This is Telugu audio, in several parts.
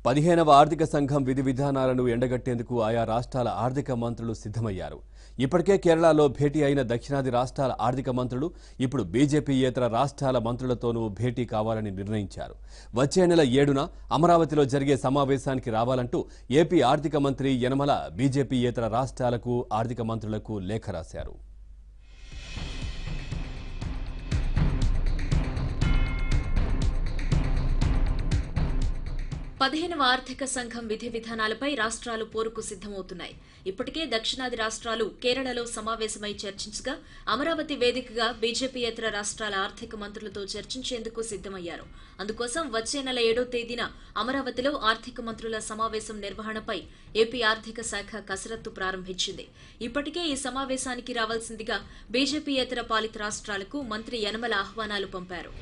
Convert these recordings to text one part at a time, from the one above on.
పదిహేనవ ఆర్థిక సంఘం విధి విధానాలను ఎండగట్టేందుకు ఆయా రాష్ట్రాల ఆర్థిక మంత్రులు సిద్ధమయ్యారు ఇప్పటికే కేరళలో భేటీ అయిన దక్షిణాది రాష్ట్రాల ఆర్థిక మంత్రులు ఇప్పుడు బీజేపీయేతర రాష్ట్రాల మంత్రులతోనూ భేటీ కావాలని నిర్ణయించారు వచ్చే నెల ఏడున అమరావతిలో జరిగే సమావేశానికి రావాలంటూ ఏపీ ఆర్థిక మంత్రి యనమల బీజేపీయేతర రాష్ట్రాలకు ఆర్థిక మంత్రులకు లేఖ రాశారు పదిహేనవ ఆర్థిక సంఘం విధి విధానాలపై రాష్ట్రాలు పోరుకు సిద్దమవుతున్నాయి ఇప్పటికే దక్షిణాది రాష్ట్రాలు కేరళలో సమావేశమై చర్చించగా అమరావతి వేదికగా బీజేపీయేతర రాష్ట్రాల ఆర్థిక మంత్రులతో చర్చించేందుకు సిద్దమయ్యారు అందుకోసం వచ్చే నెల ఏడో తేదీన అమరావతిలో ఆర్థిక మంత్రుల సమావేశం నిర్వహణపై ఏపీ ఆర్థిక శాఖ కసరత్తు ప్రారంభించింది ఇప్పటికే ఈ సమావేశానికి రావాల్సిందిగా బీజేపీయేతర పాలిత రాష్ట్రాలకు మంత్రి యనమల ఆహ్వానాలు పంపారు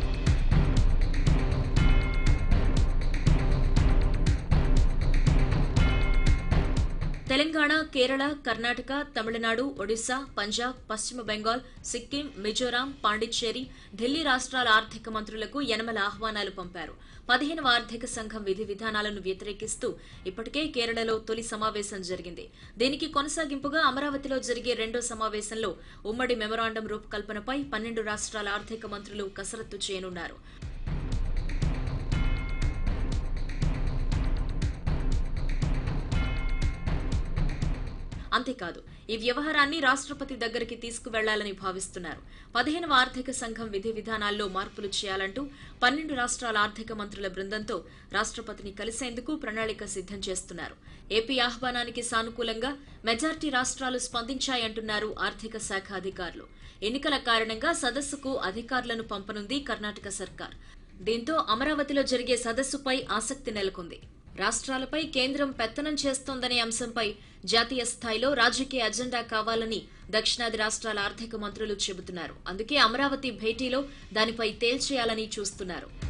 తెలంగాణ కేరళ కర్ణాటక తమిళనాడు ఒడిశా పంజాబ్ పశ్చిమ బెంగాల్ సిక్కిం మిజోరాం పాండిచ్చేరి ఢిల్లీ రాష్ట్రాల ఆర్థిక మంత్రులకు యనమల ఆహ్వానాలు పంపారు పదిహేనవ ఆర్థిక సంఘం విధి విధానాలను వ్యతిరేకిస్తూ ఇప్పటికే కేరళలో తొలి సమావేశం జరిగింది దీనికి కొనసాగింపుగా అమరావతిలో జరిగే రెండో సమావేశంలో ఉమ్మడి మెమరాండం రూపకల్పనపై పన్నెండు రాష్ట్రాల ఆర్థిక మంత్రులు కసరత్తు చేయనున్నారు అంతేకాదు ఈ వ్యవహారాన్ని రాష్ట్రపతి దగ్గరికి తీసుకువెళ్లాలని భావిస్తున్నారు పదిహేనవ ఆర్థిక సంఘం విధి విధానాల్లో మార్పులు చేయాలంటూ పన్నెండు రాష్ట్రాల ఆర్థిక మంత్రుల బృందంతో రాష్ట్రపతిని కలిసేందుకు ప్రణాళిక సిద్దం చేస్తున్నారు ఏపీ ఆహ్వానానికి సానుకూలంగా మెజార్టీ రాష్ట్రాలు స్పందించాయంటున్నారు ఆర్థిక శాఖ అధికారులు ఎన్నికల కారణంగా సదస్సుకు అధికారులను పంపనుంది కర్ణాటక సర్కార్ దీంతో అమరావతిలో జరిగే సదస్సుపై ఆసక్తి నెలకొంది రాష్ట్రాలపై కేంద్రం పెత్తనం చేస్తోందనే అంశంపై జాతీయ స్థాయిలో రాజకీయ అజెండా కావాలని దక్షిణాది రాష్ట్రాల ఆర్థిక మంత్రులు చెబుతున్నారు అందుకే అమరావతి భేటీలో దానిపై తేల్చేయాలని చూస్తున్నారు